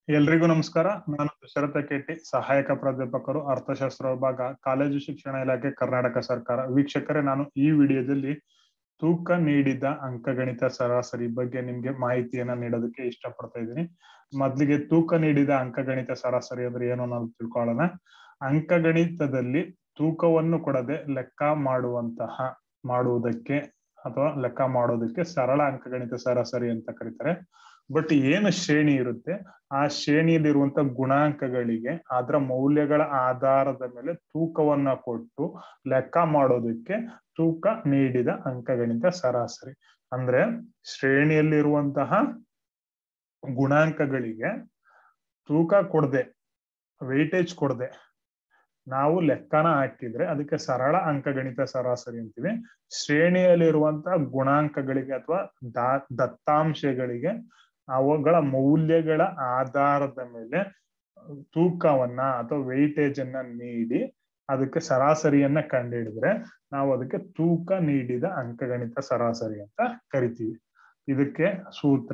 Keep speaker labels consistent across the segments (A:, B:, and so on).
A: ಎಲ್ರಿಗೂ ನಮಸ್ಕಾರ ನಾನು ದಶರಥ ಕೆಟ್ಟಿ ಸಹಾಯಕ ಪ್ರಾಧ್ಯಾಪಕರು ಅರ್ಥಶಾಸ್ತ್ರ ವಿಭಾಗ ಕಾಲೇಜು ಶಿಕ್ಷಣ ಇಲಾಖೆ ಕರ್ನಾಟಕ ಸರ್ಕಾರ ವೀಕ್ಷಕರೇ ನಾನು ಈ ವಿಡಿಯೋದಲ್ಲಿ ತೂಕ ನೀಡಿದ ಅಂಕಗಣಿತ ಸರಾಸರಿ ಬಗ್ಗೆ ನಿಮ್ಗೆ ಮಾಹಿತಿಯನ್ನ ನೀಡೋದಕ್ಕೆ ಇಷ್ಟಪಡ್ತಾ ಇದ್ದೀನಿ ಮೊದ್ಲಿಗೆ ತೂಕ ನೀಡಿದ ಅಂಕಗಣಿತ ಸರಾಸರಿ ಅಂದ್ರೆ ಏನು ಅನ್ನೋದು ತಿಳ್ಕೊಳ್ಳೋಣ ಅಂಕಗಣಿತದಲ್ಲಿ ತೂಕವನ್ನು ಕೊಡದೆ ಲೆಕ್ಕ ಮಾಡುವಂತಹ ಮಾಡುವುದಕ್ಕೆ ಅಥವಾ ಲೆಕ್ಕ ಮಾಡೋದಕ್ಕೆ ಸರಳ ಅಂಕಗಣಿತ ಸರಾಸರಿ ಅಂತ ಕರೀತಾರೆ ಬಟ್ ಏನು ಶ್ರೇಣಿ ಇರುತ್ತೆ ಆ ಶ್ರೇಣಿಯಲ್ಲಿರುವಂತ ಗುಣಾಂಕಗಳಿಗೆ ಅದರ ಮೌಲ್ಯಗಳ ಆಧಾರದ ಮೇಲೆ ತೂಕವನ್ನ ಕೊಟ್ಟು ಲೆಕ್ಕ ಮಾಡೋದಕ್ಕೆ ತೂಕ ನೀಡಿದ ಅಂಕಗಣಿತ ಸರಾಸರಿ ಅಂದ್ರೆ ಶ್ರೇಣಿಯಲ್ಲಿರುವಂತಹ ಗುಣಾಂಕಗಳಿಗೆ ತೂಕ ಕೊಡದೆ ವೆಯ್ಟೇಜ್ ಕೊಡದೆ ನಾವು ಲೆಕ್ಕನ ಹಾಕಿದ್ರೆ ಅದಕ್ಕೆ ಸರಳ ಅಂಕಗಣಿತ ಸರಾಸರಿ ಅಂತೀವಿ ಶ್ರೇಣಿಯಲ್ಲಿರುವಂತಹ ಗುಣಾಂಕಗಳಿಗೆ ಅಥವಾ ದಾ ದತ್ತಾಂಶಗಳಿಗೆ ಅವುಗಳ ಮೌಲ್ಯಗಳ ಆಧಾರದ ಮೇಲೆ ತೂಕವನ್ನ ಅಥವಾ ವೆಯ್ಟೇಜ್ ಅನ್ನ ನೀಡಿ ಅದಕ್ಕೆ ಸರಾಸರಿಯನ್ನ ಕಂಡುಹಿಡಿದ್ರೆ ನಾವು ಅದಕ್ಕೆ ತೂಕ ನೀಡಿದ ಅಂಕಗಣಿತ ಸರಾಸರಿ ಅಂತ ಕರಿತೀವಿ ಇದಕ್ಕೆ ಸೂತ್ರ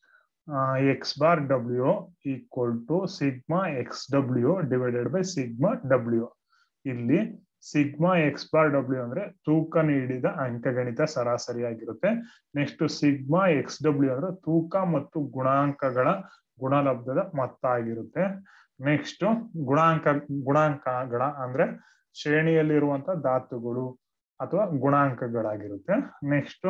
A: X bar W equal to sigma X W divided by sigma W ಇಲ್ಲಿ ಸಿಗ್ಮಾ ಎಕ್ಸ್ ಬಾರ್ ಡಬ್ಲ್ಯೂ ಅಂದ್ರೆ ತೂಕ ನೀಡಿದ ಅಂಕಗಣಿತ ಸರಾಸರಿ ಆಗಿರುತ್ತೆ ನೆಕ್ಸ್ಟ್ ಸಿಗ್ಮಾ ಎಕ್ಸ್ ಡಬ್ಲ್ಯೂ ಅಂದ್ರೆ ತೂಕ ಮತ್ತು ಗುಣಾಂಕಗಳ ಗುಣಲಬ್ಧದ ಮೊತ್ತ ಆಗಿರುತ್ತೆ ನೆಕ್ಸ್ಟ್ ಗುಣಾಂಕ ಗುಣಾಂಕಗಳ ಅಂದ್ರೆ ಶ್ರೇಣಿಯಲ್ಲಿರುವಂತ ಧಾತುಗಳು ಅಥವಾ ಗುಣಾಂಕಗಳಾಗಿರುತ್ತೆ ನೆಕ್ಸ್ಟ್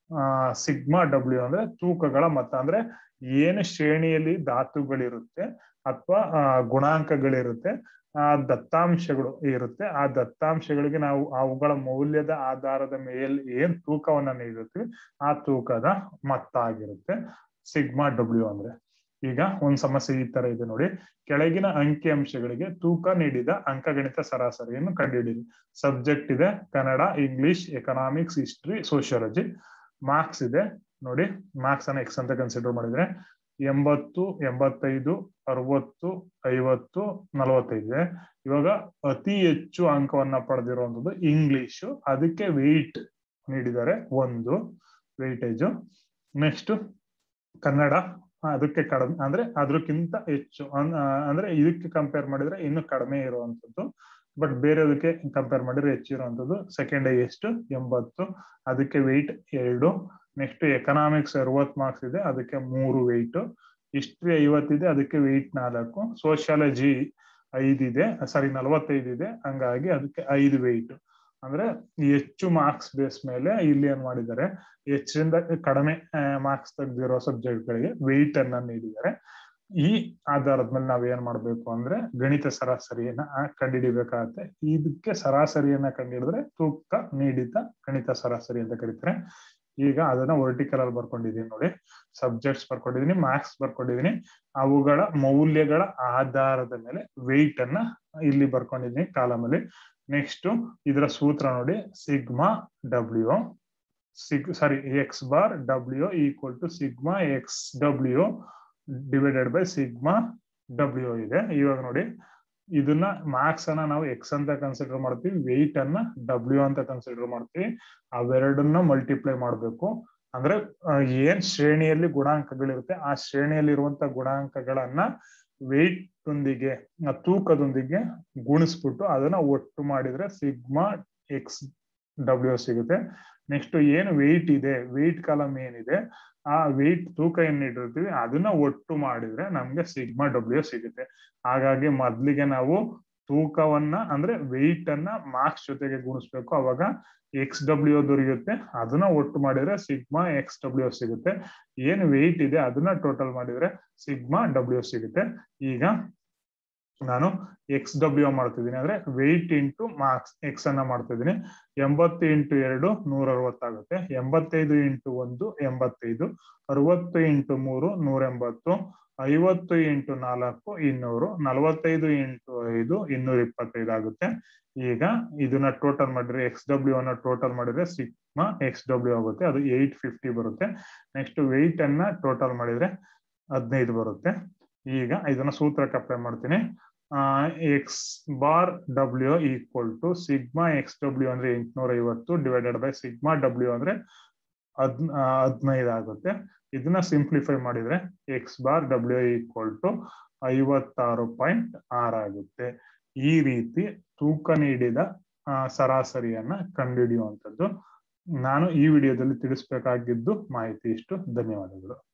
A: ಸಿಗ್ಮಾ ಡಬ್ಲ್ಯೂ ಅಂದ್ರೆ ತೂಕಗಳ ಮೊತ್ತ ಅಂದ್ರೆ ಏನು ಶ್ರೇಣಿಯಲ್ಲಿ ಧಾತುಗಳಿರುತ್ತೆ ಅಥವಾ ಗುಣಾಂಕಗಳಿರುತ್ತೆ ಆ ದತ್ತಾಂಶಗಳು ಇರುತ್ತೆ ಆ ದತ್ತಾಂಶಗಳಿಗೆ ನಾವು ಅವುಗಳ ಮೌಲ್ಯದ ಆಧಾರದ ಮೇಲೆ ಏನ್ ತೂಕವನ್ನ ನೀಡಿರ್ತೀವಿ ಆ ತೂಕದ ಮೊತ್ತ ಆಗಿರುತ್ತೆ ಸಿಗ್ಮಾ ಡಬ್ಲ್ಯೂ ಅಂದ್ರೆ ಈಗ ಒಂದ್ ಸಮಸ್ಯೆ ಈ ತರ ಇದೆ ನೋಡಿ ಕೆಳಗಿನ ಅಂಕಿ ಅಂಶಗಳಿಗೆ ತೂಕ ನೀಡಿದ ಅಂಕಗಣಿತ ಸರಾಸರಿಯನ್ನು ಕಂಡುಹಿಡಿಯಿರಿ ಸಬ್ಜೆಕ್ಟ್ ಇದೆ Kannada English economics history sociology marks ಇದೆ ನೋಡಿ ಮಾರ್ಕ್ಸ್ ಅನ್ನ ಎಕ್ಸ್ ಅಂತ ಕನ್ಸಿಡರ್ ಮಾಡಿದ್ರೆ ಎಂಬತ್ತು ಎಂಬತ್ತೈದು ಅರವತ್ತು ಐವತ್ತು ನಲವತ್ತೈದು ಇವಾಗ ಅತಿ ಹೆಚ್ಚು ಅಂಕವನ್ನ ಪಡೆದಿರುವಂತದ್ದು ಇಂಗ್ಲಿಷು ಅದಕ್ಕೆ ವೆಯ್ಟ್ ನೀಡಿದ್ದಾರೆ ಒಂದು ವೆಯ್ಟೇಜು ನೆಕ್ಸ್ಟ್ ಕನ್ನಡ ಅದಕ್ಕೆ ಕಡಿಮೆ ಅಂದ್ರೆ ಅದ್ರಕ್ಕಿಂತ ಹೆಚ್ಚು ಅಂದ್ರೆ ಇದಕ್ಕೆ ಕಂಪೇರ್ ಮಾಡಿದ್ರೆ ಇನ್ನು ಕಡಿಮೆ ಇರುವಂತದ್ದು ಬಟ್ ಬೇರೆದಕ್ಕೆ ಕಂಪೇರ್ ಮಾಡಿದ್ರೆ ಹೆಚ್ಚಿರುವಂತದ್ದು ಸೆಕೆಂಡ್ ಎಷ್ಟು ಎಂಬತ್ತು ಅದಕ್ಕೆ ವೆಯ್ಟ್ ಎರಡು ನೆಕ್ಸ್ಟ್ ಎಕನಾಮಿಕ್ಸ್ ಅರವತ್ ಮಾರ್ಕ್ಸ್ ಇದೆ ಅದಕ್ಕೆ ಮೂರು ವೆಯ್ಟ್ ಹಿಸ್ಟ್ರಿ ಐವತ್ತಿದೆ ಅದಕ್ಕೆ ವೆಯ್ಟ್ ನಾಲ್ಕು ಸೋಶಿಯಾಲಜಿ ಐದಿದೆ ಸಾರಿ ನಲವತ್ತೈದು ಇದೆ ಹಂಗಾಗಿ ಅದಕ್ಕೆ ಐದು ವೆಯ್ಟ್ ಅಂದ್ರೆ ಹೆಚ್ಚು ಮಾರ್ಕ್ಸ್ ಬೇಸ್ ಮೇಲೆ ಇಲ್ಲಿ ಏನ್ ಮಾಡಿದ್ದಾರೆ ಹೆಚ್ಚರಿಂದ ಕಡಿಮೆ ಮಾರ್ಕ್ಸ್ ತೆಗೆದಿರೋ ಸಬ್ಜೆಕ್ಟ್ ಗಳಿಗೆ ವೆಯ್ಟ್ ಅನ್ನ ನೀಡಿದ್ದಾರೆ ಈ ಆಧಾರದ ಮೇಲೆ ನಾವ್ ಏನ್ ಮಾಡ್ಬೇಕು ಅಂದ್ರೆ ಗಣಿತ ಸರಾಸರಿಯನ್ನ ಕಂಡುಹಿಡಿಬೇಕಾಗತ್ತೆ ಇದಕ್ಕೆ ಸರಾಸರಿಯನ್ನ ಕಂಡುಹಿಡಿದ್ರೆ ತೂಕ ನೀಡಿದ ಗಣಿತ ಸರಾಸರಿ ಅಂತ ಕರೀತಾರೆ ಈಗ ಅದನ್ನ ವರ್ಟಿಕಲ್ ಅಲ್ಲಿ ಬರ್ಕೊಂಡಿದೀನಿ ನೋಡಿ ಸಬ್ಜೆಕ್ಟ್ಸ್ ಬರ್ಕೊಂಡಿದೀನಿ ಮಾರ್ಕ್ಸ್ ಬರ್ಕೊಂಡಿದೀನಿ ಅವುಗಳ ಮೌಲ್ಯಗಳ ಆಧಾರದ ಮೇಲೆ ವೆಯ್ಟ್ ಅನ್ನ ಇಲ್ಲಿ ಬರ್ಕೊಂಡಿದೀನಿ ಕಾಲಮ್ ಅಲ್ಲಿ ನೆಕ್ಸ್ಟ್ ಇದರ ಸೂತ್ರ ನೋಡಿ ಸಿಗ್ಮಾ ಡಬ್ಲ್ಯೂ ಸಿಗ್ sorry X bar W equal to sigma X W divided by sigma W ಇದೆ ಇವಾಗ ನೋಡಿ ಇದನ್ನ ಮಾರ್ಕ್ಸ್ ಅನ್ನ ನಾವು ಎಕ್ಸ್ ಅಂತ ಕನ್ಸಿಡರ್ ಮಾಡ್ತೀವಿ ವೆಯ್ಟ್ ಅನ್ನ ಡಬ್ಲ್ಯೂ ಅಂತ ಕನ್ಸಿಡರ್ ಮಾಡ್ತೀವಿ ಅವೆರಡನ್ನ ಮಲ್ಟಿಪ್ಲೈ ಮಾಡ್ಬೇಕು ಅಂದ್ರೆ ಏನ್ ಶ್ರೇಣಿಯಲ್ಲಿ ಗುಣಾಂಕಗಳಿರುತ್ತೆ ಆ ಶ್ರೇಣಿಯಲ್ಲಿ ಇರುವಂತ ಗುಣಾಂಕಗಳನ್ನ ವೆಯ್ಟ್ ಒಂದಿಗೆ ತೂಕದೊಂದಿಗೆ ಗುಣಿಸ್ಬಿಟ್ಟು ಅದನ್ನ ಒಟ್ಟು ಮಾಡಿದ್ರೆ ಸಿಗ್ಮಾ ಎಕ್ಸ್ ಡಬ್ಲ್ಯೂ ಸಿಗುತ್ತೆ ನೆಕ್ಸ್ಟ್ ಏನು ವೆಯ್ಟ್ ಇದೆ ವೆಯ್ಟ್ ಕಾಲಮ್ ಏನಿದೆ ಆ ವೆಯ್ಟ್ ತೂಕ ಏನ್ ಇಟ್ಟಿರ್ತೀವಿ ಅದನ್ನ ಒಟ್ಟು ಮಾಡಿದ್ರೆ ನಮ್ಗೆ ಸಿಗ್ಮಾ ಡಬ್ಲ್ಯೂ ಸಿಗುತ್ತೆ ಹಾಗಾಗಿ ಮೊದ್ಲಿಗೆ ನಾವು ತೂಕವನ್ನ ಅಂದ್ರೆ ವೆಯ್ಟ್ ಅನ್ನ ಮಾರ್ಕ್ಸ್ ಜೊತೆಗೆ ಗುಣಿಸ್ಬೇಕು ಅವಾಗ ಎಕ್ಸ್ ಡಬ್ಲ್ಯೂ ದೊರೆಯುತ್ತೆ ಅದನ್ನ ಒಟ್ಟು ಮಾಡಿದ್ರೆ ಸಿಗ್ಮಾ ಎಕ್ಸ್ ಡಬ್ಲ್ಯೂ ಸಿಗುತ್ತೆ ಏನು ವೆಯ್ಟ್ ಇದೆ ಅದನ್ನ ಟೋಟಲ್ ಮಾಡಿದ್ರೆ ಸಿಗ್ಮಾ ಡಬ್ಲ್ಯೂ ಸಿಗುತ್ತೆ ಈಗ ನಾನು ಎಕ್ಸ್ ಡಬ್ಲ್ಯೂ ಮಾಡ್ತಿದ್ದೀನಿ ಅಂದ್ರೆ ವೆಯ್ಟ್ ಇಂಟು ಮಾರ್ಕ್ಸ್ ಎಕ್ಸ್ ಅನ್ನ ಮಾಡ್ತಿದ್ದೀನಿ ಎಂಬತ್ತು ಇಂಟು ಎರಡು ನೂರ ಅರವತ್ತಾಗುತ್ತೆ ಎಂಬತ್ತೈದು ಇಂಟು ಒಂದು ಎಂಬತ್ತೈದು ಅರವತ್ತು ಇಂಟು ಮೂರು ನೂರ ಎಂಬತ್ತು ಐವತ್ತು ಇಂಟು ನಾಲ್ಕು ಇನ್ನೂರು ನಲವತ್ತೈದು ಇಂಟು ಐದು ಇನ್ನೂರ ಇಪ್ಪತ್ತೈದು ಆಗುತ್ತೆ ಈಗ ಇದನ್ನ ಟೋಟಲ್ ಮಾಡಿದ್ರೆ ಎಕ್ಸ್ ಡಬ್ಲ್ಯೂ ಅನ್ನ ಟೋಟಲ್ ಮಾಡಿದ್ರೆ ಸಿಗ್ಮಾ ಎಕ್ಸ್ ಡಬ್ಲ್ಯೂ ಆಗುತ್ತೆ ಅದು ಏಟ್ ಫಿಫ್ಟಿ ಬರುತ್ತೆ ನೆಕ್ಸ್ಟ್ ವೆಯ್ಟ್ ಅನ್ನ ಟೋಟಲ್ ಮಾಡಿದ್ರೆ ಹದಿನೈದು ಬರುತ್ತೆ ಈಗ ಇದನ್ನ ಸೂತ್ರಕ್ಕೆ ಅಪ್ಲೈ ಮಾಡ್ತೀನಿ X bar W equal to sigma X W ಅಂದ್ರೆ ಎಂಟ್ನೂರ ಐವತ್ತು ಡಿವೈಡೆಡ್ ಬೈ ಸಿಗ್ಮಾ ಡಬ್ಲ್ಯೂ ಅಂದ್ರೆ ಹದ್ ಹದಿನೈದು ಆಗುತ್ತೆ ಇದನ್ನ ಸಿಂಪ್ಲಿಫೈ ಮಾಡಿದ್ರೆ X bar W equal to ಐವತ್ತಾರು ಪಾಯಿಂಟ್ ಆರಾಗುತ್ತೆ ಈ ರೀತಿ ತೂಕ ನೀಡಿದ ಸರಾಸರಿಯನ್ನ ಕಂಡುಹಿಡಿಯುವಂಥದ್ದು ನಾನು ಈ ವಿಡಿಯೋದಲ್ಲಿ ತಿಳಿಸ್ಬೇಕಾಗಿದ್ದು ಮಾಹಿತಿ ಇಷ್ಟು ಧನ್ಯವಾದಗಳು